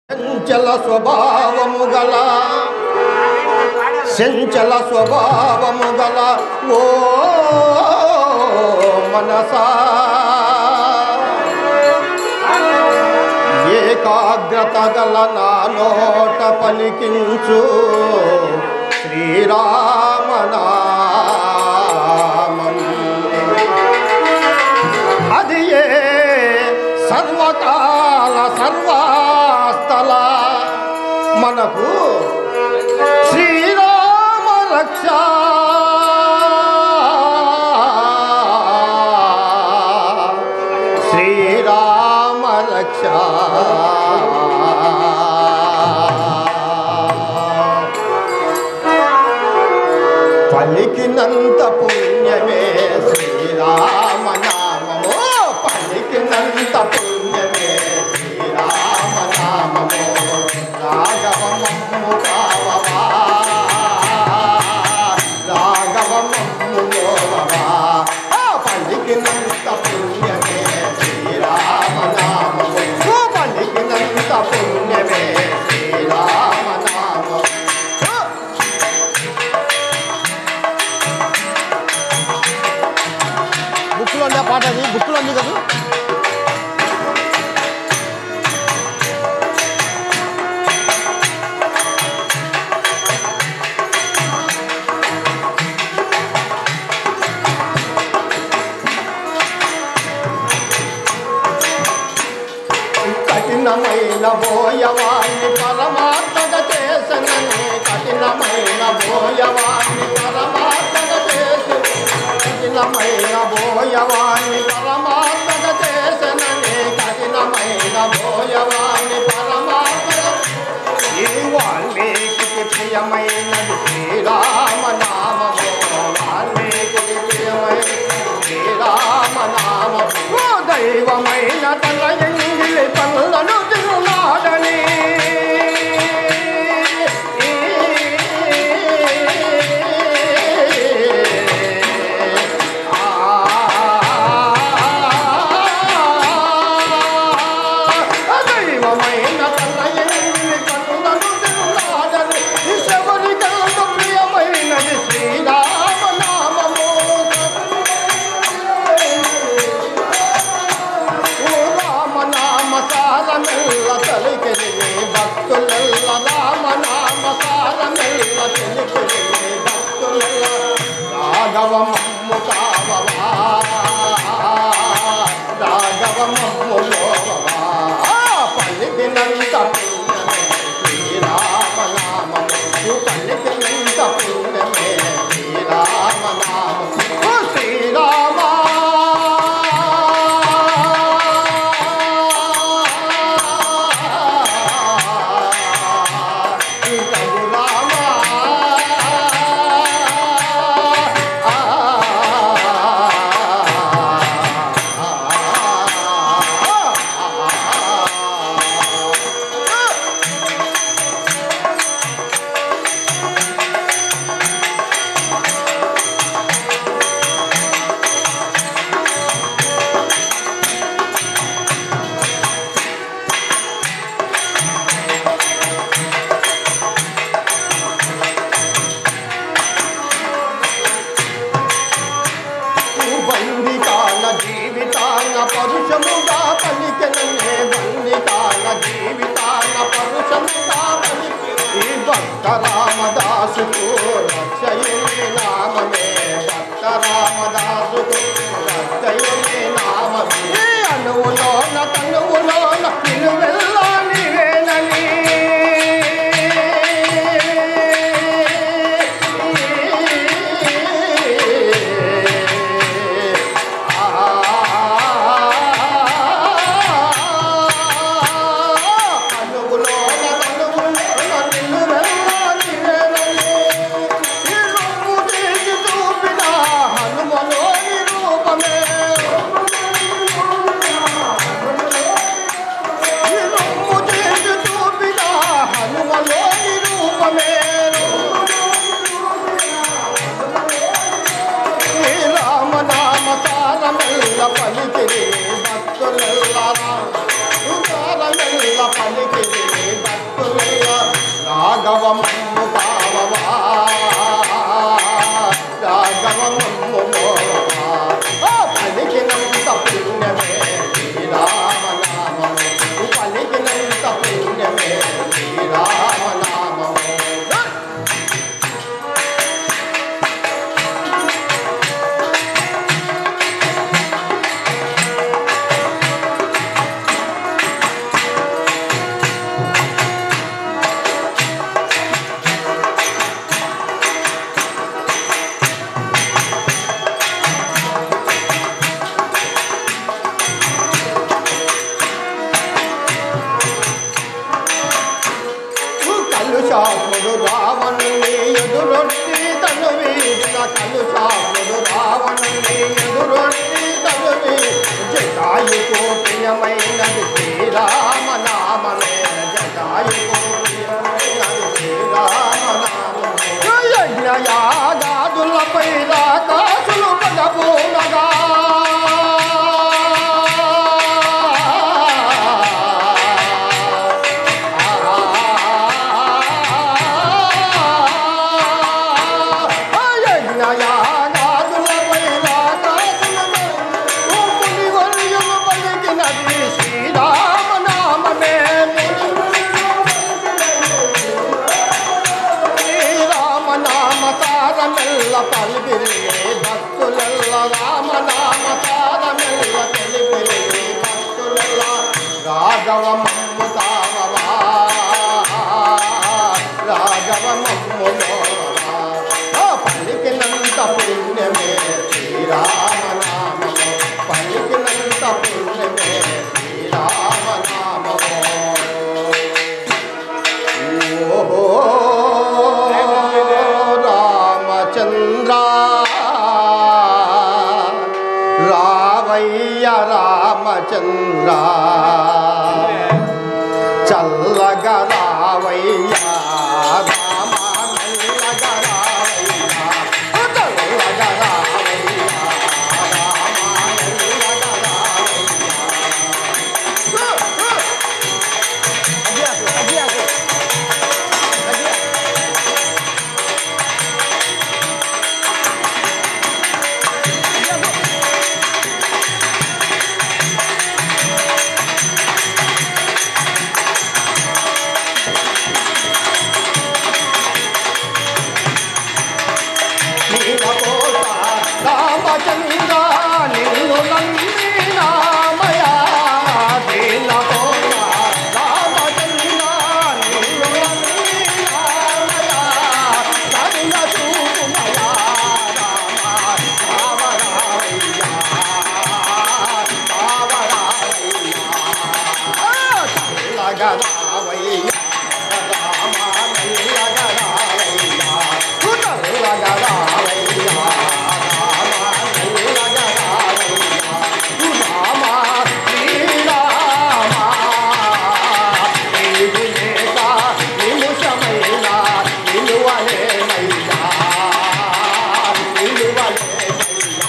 చంచల స్వభావము గల చంచల స్వభావము గల ఓ మనసా ఏకాగ్రత గల నా నోట పలికించు శ్రీరామనామం అది ఏ సర్వకాల సర్వాస్థల మనకు శ్రీరామ రక్ష శ్రీరామ రక్ష పలికినంత పుణ్యమే శ్రీరామ నామము పలికినంత పుణ్యమే శ్రీరామ నామము రాఘవమమ్ము కావవా రాఘవమమ్ము గోవవా ఆ పలికినంత పుణ్యమే శ్రీరామ నామము ఓ పలికినంత పుణ్యమే శ్రీరామ నామము ఓ! బుక్లో ఉంది ఆ పాట అది బుక్లో ఉంది కదా కఠినమైన బోయవాణ్ణి పరమాత్మగా చేసనని కఠినమైన బోయవాణ్ణి పరమాత్మగా చేసి కఠినమైన బోయవాణ్ణి పరమాత్మగా చేసనని కఠినమైన బోయవాణ్ణి పరమాత్మగా ఈ వాల్మీకి ప్రియమైనది శ్రీరామ నామము వాల్మీకి ప్రియమైనది శ్రీరామ నామము ఓ దైవమైన తన ఎంగిలి పనులను తిరునాడని దైవమైన తన ఎంగిలి పనులను తిరునాడని శబరికల్ప ప్రియమైనది శ్రీరామ నామము ఓ రామ నామ సారమెల్ల తలికెలి భక్తులెల్ల రామ నామ సారమెల్ల తెలికెలి భక్తులెల్ల రాఘవ మమ్ము కావవా రాఘవ మమ్ము లోవవా పలికినంత పుణ్యమే శ్రీరామ నామము పలికినంత పుణ్యమే శ్రీరామ నామము ఓ శ్రీరామ బందికాల జీవితాల పరుషముగా పలికెనే బందికాల జీవితాల పరుషముగా పలికి ఈ భక్త రామదాసుకు రక్షయే నామమే భక్త రామదాసుకు రక్షయే నామమే అనువులోన తనువులోన నిలువెల్లా నీవేనని అనుగులోన తనుగులోన నిలువెల్లా నీవేనని రాఘవమ్ము కావవా రాఘవమ్ము గోవా పలికినంత పుణ్యమే శ్రీరామనామము పలికినంత పుణ్యమే శ్రీరామనామము కలుషాముడు రావణుని ఎదురొట్టి తను వీడిన కలుషాముడు రావణుని ఎదురొట్టి తను జటాయుకు ప్రియమైనది శ్రీరామనామమే జటాయుకు ప్రియమైనది శ్రీరామనామమే యజ్ఞయాగాదులపై రాకాసులు పదపూనగా పలిపిరిగే భక్తులల్ల రామనామ సారమెల్ల తెలిపిరిగే భక్తులల్ల రాఘవ మమ్ము తావవా రాఘవ మమ్ము పలికినంత పుణ్యమే శ్రీరామనామము పలికినంత పుణ్యమే శ్రీరామనామము ఓహో రామచంద్ర రావయ్య రామచంద్ర చల్లగ రావయ్య రామ మెల్లగ రావయ్య చల్లగ రావయ్య రామ మెల్లగ రావయ్య నీలకోట రామచంద్ర నిన్ను నమ్మినామయ నీలకోట రామచంద్ర నిన్ను నమ్మినామయ కరుణ చూపుమయా రామ కావరావయ్య కావరావయ్య చల్లగరావయ్య రామ మెల్లగరావయ్య చల్లగరావయ్య రామ మెల్లగరావయ్య రామ శ్రీరామ నీవు లేక నిమిషమైన నిలువలేనయ్యా నిలువలేనయ్యా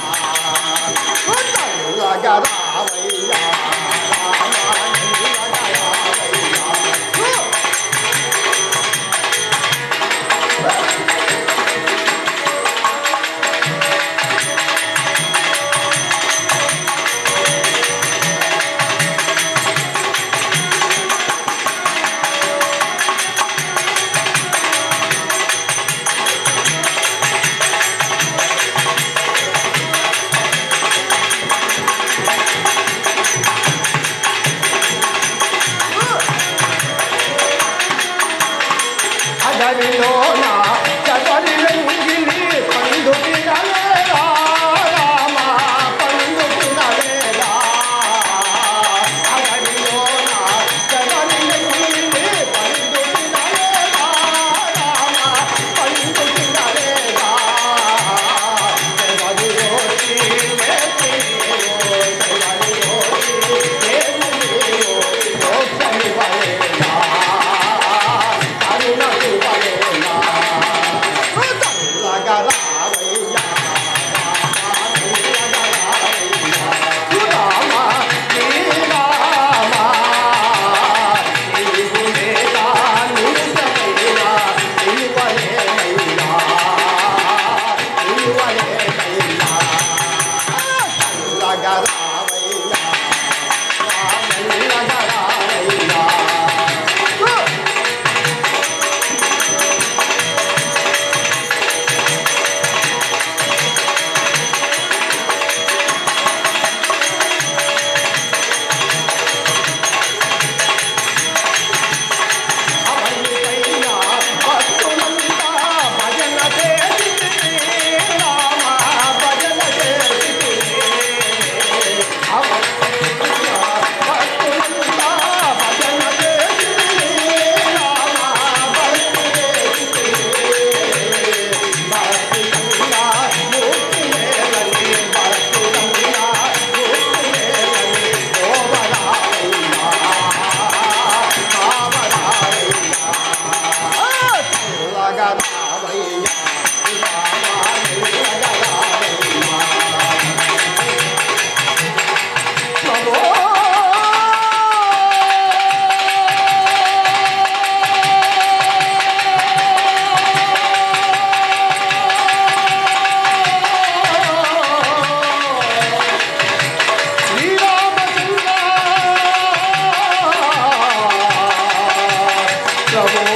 చల్లగరావయ్య రామ మెల్లగరావయ్య అడవిలోన చదరి రంగిలి పండు తినలేరా రామ పండు తినలేరా అడవిలోన చదరి రంగిలి పండు తినలేరా రామ పండు తినలేరా చదరి రోటి వేసియో చదరి రోటి వేసియో రోషని వలేనా కరుణ చూపలేనా ప్రభు